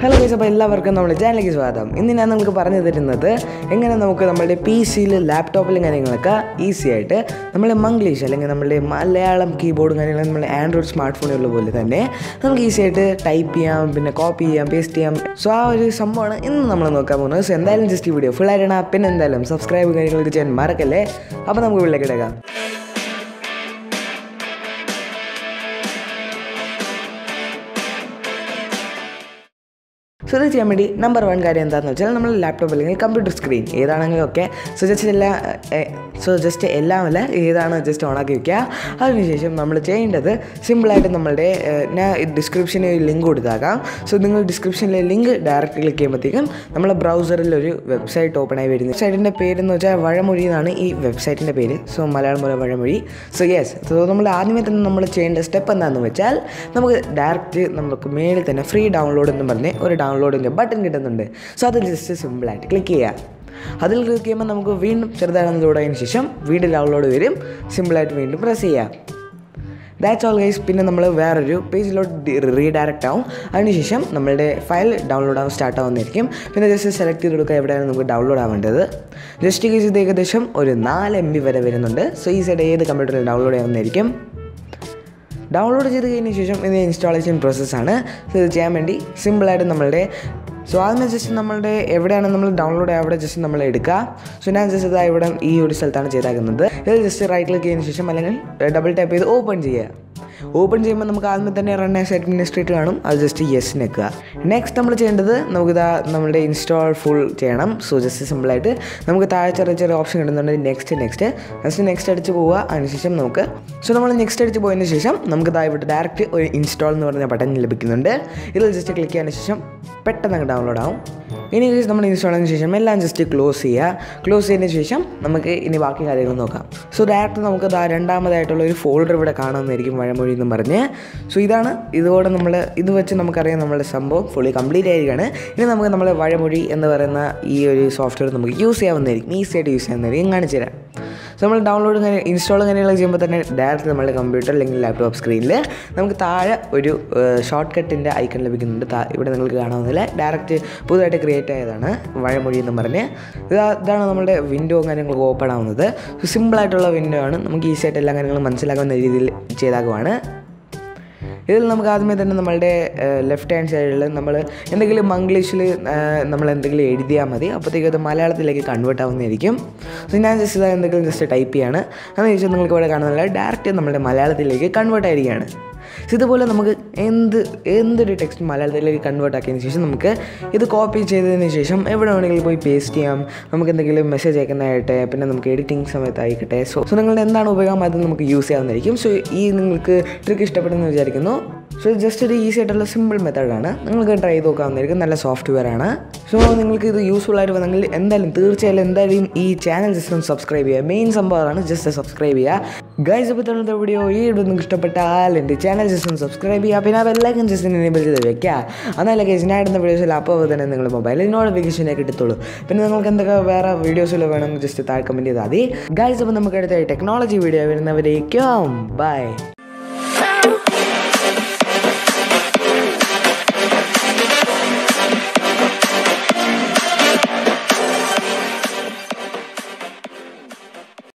hello guys അപ്പോൾ എല്ലാവർക്കും നമ്മുടെ ചാനലിലേക്ക് സ്വാഗതം ഇന്ന് ഞാൻ നിങ്ങൾക്ക് പറഞ്ഞു തരുന്നത് എങ്ങനെ നമുക്ക് നമ്മുടെ പി സിയിൽ ലാപ്ടോപ്പിലും കാര്യങ്ങളൊക്കെ ഈസി ആയിട്ട് നമ്മളെ മംഗ്ലീഷ് അല്ലെങ്കിൽ നമ്മുടെ മലയാളം കീബോർഡും കാര്യങ്ങളും നമ്മുടെ ആൻഡ്രോയിഡ് സ്മാർട്ട് ഫോണുള്ള പോലെ തന്നെ നമുക്ക് ഈസി ആയിട്ട് ടൈപ്പ് ചെയ്യാം പിന്നെ കോപ്പി ചെയ്യാം പേസ്റ്റ് ചെയ്യാം സോ ആ ഒരു സംഭവമാണ് ഇന്ന് നമ്മൾ നോക്കാൻ പോകുന്നത് സോ എന്തായാലും ജസ്റ്റ് ഈ വീഡിയോ ഫുൾ ആയിട്ടാണ് പിന്നെ എന്തായാലും സബ്സ്ക്രൈബ് കാര്യങ്ങളൊക്കെ ചെയ്യാൻ മറക്കല്ലേ അപ്പോൾ നമുക്ക് വീട്ടിലേക്ക് എടുക്കാം സോ ഇത് ചെയ്യാൻ വേണ്ടി നമ്പർ വൺ കാര്യം എന്താണെന്ന് വെച്ചാൽ നമ്മൾ ലാപ്ടോപ്പ് അല്ലെങ്കിൽ കമ്പ്യൂട്ടർ സ്ക്രീൻ ഏതാണെങ്കിലും ഒക്കെ സോ ജസ്റ്റ് എല്ലാം സോ ജസ്റ്റ് എല്ലാം അല്ല ഏതാണ് ജസ്റ്റ് ഓണാക്കി വെക്കുക അതിനുശേഷം നമ്മൾ ചെയ്യേണ്ടത് സിമ്പിളായിട്ട് നമ്മളുടെ ഏഹ്, ഞാൻ ഡിസ്ക്രിപ്ഷനിൽ ലിങ്ക് കൊടുത്താക്കാം സോ നിങ്ങൾ ഡിസ്ക്രിപ്ഷനിലെ ലിങ്ക് ഡയറക്റ്റ് ക്ലിക്ക് ചെയ്യുമ്പോഴത്തേക്കും നമ്മളെ ബ്രൗസറിൽ ഒരു വെബ്സൈറ്റ് ഓപ്പൺ ആയി വരുന്നു വെബ്സൈറ്റിൻ്റെ പേരെന്ന് വെച്ചാൽ വഴമൊഴി എന്നാണ് ഈ വെബ്സൈറ്റിൻ്റെ പേര് സോ മലയാളം പോലെ വഴമൊഴി സോ യെസ് സോ നമ്മൾ ആദ്യമേ തന്നെ നമ്മൾ ചെയ്യേണ്ട സ്റ്റെപ്പ് എന്താണെന്ന് വെച്ചാൽ നമുക്ക് ഡയറക്റ്റ് നമുക്ക് മേളിൽ തന്നെ ഫ്രീ ഡൗൺലോഡ് എന്ന് പറഞ്ഞ് ഒരു ഡൗൺലോഡിൻ്റെ ബട്ടൺ കിട്ടുന്നുണ്ട് സോ അത് ജസ്റ്റ് സിമ്പിളായിട്ട് ക്ലിക്ക് ചെയ്യുക അതിൽ ക്ലിക്ക് ചെയ്യുമ്പോൾ നമുക്ക് വീണ്ടും ചെറുതാണെന്ന് ലോഡായതിനു ശേഷം വീണ്ടും ഡൗൺലോഡ് വരും സിമ്പിളായിട്ട് വീണ്ടും പ്രസ് ചെയ്യാം ദാറ്റ്സ് ഓൾ ഗൈസ് പിന്നെ നമ്മൾ വേറൊരു പേജിലോട്ട് റീഡയറക്റ്റ് ആവും അതിനുശേഷം നമ്മളുടെ ഫയൽ ഡൗൺലോഡ് ആവാൻ സ്റ്റാർട്ട് ആവുന്നതായിരിക്കും പിന്നെ ജസ്റ്റ് സെലക്ട് ചെയ്ത് കൊടുക്കുക എവിടെയാണ് നമുക്ക് ഡൗൺലോഡ് ആവേണ്ടത് ജസ്റ്റ് കേസ് ഇത് ഏകദേശം ഒരു നാല് എം ബി വരെ വരുന്നുണ്ട് സോ ഈ സൈഡ് ഏത് കമ്പ്യൂട്ടറിൽ ഡൗൺലോഡ് ആവുന്നതായിരിക്കും ഡൗൺലോഡ് ചെയ്ത് കഴിഞ്ഞ ശേഷം ഇത് ഇൻസ്റ്റാളേഷൻ പ്രോസസ്സാണ് ഇത് ചെയ്യാൻ വേണ്ടി സിമ്പിളായിട്ട് നമ്മളുടെ സോ ആദ്യമേ ജസ്റ്റ് നമ്മളുടെ എവിടെയാണ് നമ്മൾ ഡൗൺലോഡ് അവിടെ ജസ്റ്റ് നമ്മൾ എടുക്കുക സോ ഞാൻ ജസ്റ്റ് ഇതാ ഇവിടെ ഈ ഒരു സ്ഥലത്താണ് ചെയ്താക്കുന്നത് ഇത് ജസ്റ്റ് റൈറ്റ് ക്ലിക്ക് ചെയ്തതിന് ശേഷം അല്ലെങ്കിൽ ഡബിൾ ടാപ്പ് ചെയ്ത് ഓപ്പൺ ചെയ്യുക ഓപ്പൺ ചെയ്യുമ്പോൾ നമുക്ക് ആദ്യമേ തന്നെ റൺ ആസ് അഡ്മിനിസ്ട്രേറ്റർ കാണും അത് ജസ്റ്റ് യെസ് നിൽക്കുക നെക്സ്റ്റ് നമ്മൾ ചെയ്യേണ്ടത് നമുക്കിതാ നമ്മുടെ ഇൻസ്റ്റാൾ ഫുൾ ചെയ്യണം സോ ജസ്റ്റ് സിമ്പിളായിട്ട് നമുക്ക് താഴെ ചെറിയ ചെറിയ ഓപ്ഷൻ കിട്ടുന്നുണ്ട് നെക്സ്റ്റ് നെക്സ്റ്റ് ജസ്റ്റ് നെക്സ്റ്റ് അടിച്ച് പോവുക അതിനുശേഷം നമുക്ക് സോ നമ്മൾ നെക്സ്റ്റ് അടിച്ച് പോയതിന് ശേഷം നമുക്ക് താഴെ ഇവിടെ ഡയറക്റ്റ് ഒരു ഇൻസ്റ്റാൾ എന്ന് പറഞ്ഞ ബട്ടൺ ലഭിക്കുന്നുണ്ട് ഇതിൽ ജസ്റ്റ് ക്ലിക്ക് ചെയ്തതിന് ശേഷം പെട്ടെന്ന് അങ്ങ് ഡൗൺലോഡ് ആവും ഇനി ജസ്റ്റ് നമ്മൾ ഇൻസ്റ്റാൾ ചെയ്തതിന് ശേഷം എല്ലാം ജസ്റ്റ് ക്ലോസ് ചെയ്യുക ക്ലോസ് ചെയ്തതിന് ശേഷം നമുക്ക് ഇനി ബാക്കി കാര്യങ്ങൾ നോക്കാം സോ ഡയറക്റ്റ് നമുക്ക് ദാ രണ്ടാമതായിട്ടുള്ള ഒരു ഫോൾഡർ ഇവിടെ കാണാമെന്നായിരിക്കും വഴമൊഴി എന്ന് പറഞ്ഞ് സോ ഇതാണ് ഇതോടെ നമ്മൾ ഇത് വെച്ച് നമുക്കറിയാം നമ്മുടെ സംഭവം ഫുള്ളി കംപ്ലീറ്റ് ആയിരിക്കുകയാണ് ഇനി നമുക്ക് നമ്മളെ വഴമൊഴി എന്ന് പറയുന്ന ഈ ഒരു സോഫ്റ്റ്വെയർ നമുക്ക് യൂസ് ചെയ്യാവുന്നതായിരിക്കും ഈസി ആയിട്ട് യൂസ് ചെയ്യാവുന്നതായിരിക്കും കാണിച്ചു തരാം സോ നമ്മൾ ഡൗൺലോഡ് ഇൻസ്റ്റാൾ കാര്യങ്ങളൊക്കെ ചെയ്യുമ്പോൾ തന്നെ ഡയറക്റ്റ് നമ്മുടെ കമ്പ്യൂട്ടർ അല്ലെങ്കിൽ ലാപ്ടോപ്പ് സ്ക്രീനിൽ നമുക്ക് താഴെ ഒരു ഷോർട്ട് കട്ടിൻ്റെ ഐക്കൺ ലഭിക്കുന്നുണ്ട് താ- ഇവിടെ നിങ്ങൾക്ക് കാണാവുന്നില്ല ഡയറക്റ്റ് പുതുതായിട്ട് ക്രിയേറ്റ് ആയതാണ് വഴമൊഴി എന്ന് പറഞ്ഞ് ഇതാ ഇതാണ് നമ്മുടെ വിൻഡോ കാര്യങ്ങളൊക്കെ ഓപ്പൺ ആവുന്നത് സോ സിമ്പിളായിട്ടുള്ള വിൻഡോ ആണ് നമുക്ക് ഈസി ആയിട്ട് എല്ലാ കാര്യങ്ങളും മനസ്സിലാക്കുന്ന രീതിയിൽ ചെയ്താക്കുവാണ് ഇതിൽ നമുക്ക് ആദ്യമേ തന്നെ നമ്മളുടെ ലെഫ്റ്റ് ഹാൻഡ് സൈഡിൽ നമ്മൾ എന്തെങ്കിലും മംഗ്ലീഷിൽ നമ്മൾ എന്തെങ്കിലും എഴുതിയാൽ മതി അപ്പോഴത്തേക്കും അത് മലയാളത്തിലേക്ക് കൺവേർട്ട് ആവുന്നതായിരിക്കും സോ ഞാൻ ജസ്റ്റ് ഇത് എന്തെങ്കിലും ജസ്റ്റ് ടൈപ്പ് ചെയ്യാണ് എന്ന് ചോദിച്ചാൽ നിങ്ങൾക്ക് ഇവിടെ കാണുന്നില്ല ഡയറക്റ്റ് നമ്മുടെ മലയാളത്തിലേക്ക് കൺവേർട്ട് ആയിരിക്കുകയാണ് സോ ഇതുപോലെ നമുക്ക് എന്ത് എന്തൊരു ടെക്സ്റ്റ് മലയാളത്തിലേക്ക് കൺവേർട്ട് ആക്കിയതിന് ശേഷം നമുക്ക് ഇത് കോപ്പി ചെയ്തതിന് ശേഷം എവിടെ വേണമെങ്കിലും പോയി പേസ്റ്റ് ചെയ്യാം നമുക്ക് എന്തെങ്കിലും മെസ്സേജ് അയക്കുന്നതായിട്ട് പിന്നെ നമുക്ക് എഡിറ്റിംഗ് സമയത്ത് ആയിക്കട്ടെ സോ സോ നിങ്ങളുടെ എന്താണ് ഉപയോഗം അത് നമുക്ക് യൂസ് ചെയ്യാവുന്നതായിരിക്കും സോ ഈ നിങ്ങൾക്ക് ട്രിക്ക് ഇഷ്ടപ്പെടുന്നു വിചാരിക്കുന്നു സോ ജസ്റ്റ് ഒരു ഈസി ആയിട്ടുള്ള സിമ്പിൾ മെത്തേഡാണ് നിങ്ങൾക്ക് ട്രൈ ചെയ്ത് നോക്കാവുന്നതായിരിക്കും നല്ല സോഫ്റ്റ്വെയർ ആണ് സോ നിങ്ങൾക്ക് ഇത് യൂസ്ഫുൾ ആയിട്ട് വന്നെങ്കിൽ എന്തായാലും തീർച്ചയായും എന്തായാലും ഈ ചാനൽ ജസ്റ്റ് ഒന്ന് സബ്സ്ക്രൈബ് ചെയ്യുക മെയിൻ സംഭവമാണ് ജസ്റ്റ് സബ്സ്ക്രൈബ് ചെയ്യുക ഗൈസ് അപ്പോൾ തരുന്ന വീഡിയോ ഈ വീഡിയോ നിങ്ങൾക്ക് ഇഷ്ടപ്പെട്ടാൽ എൻ്റെ ചാനൽ ജസ്റ്റ് ഒന്ന് സബ്സ്ക്രൈബ് ചെയ്യുക പിന്നെ ആ ബെല്ലൈക്കൻ ജസ്റ്റ് എനേബിൾ ചെയ്ത് വെക്കുക എന്നാലേ ഗൈസ് ഞാൻ ഇടുന്ന വീഡിയോസിൽ അപ്പോൾ തന്നെ നിങ്ങൾ മൊബൈലിൽ നോട്ടിഫിക്കേഷനെ കിട്ടത്തുള്ളൂ പിന്നെ നിങ്ങൾക്ക് എന്തൊക്കെ വേറെ വീഡിയോസിൽ വേണമെങ്കിൽ ജസ്റ്റ് താഴെ കമൻറ്റ് ചെയ്താൽ മതി ഗൈസ് അപ്പോൾ നമുക്ക് അടുത്ത ടെക്നോളജി വീഡിയോ വരുന്നവരേക്കും ബൈ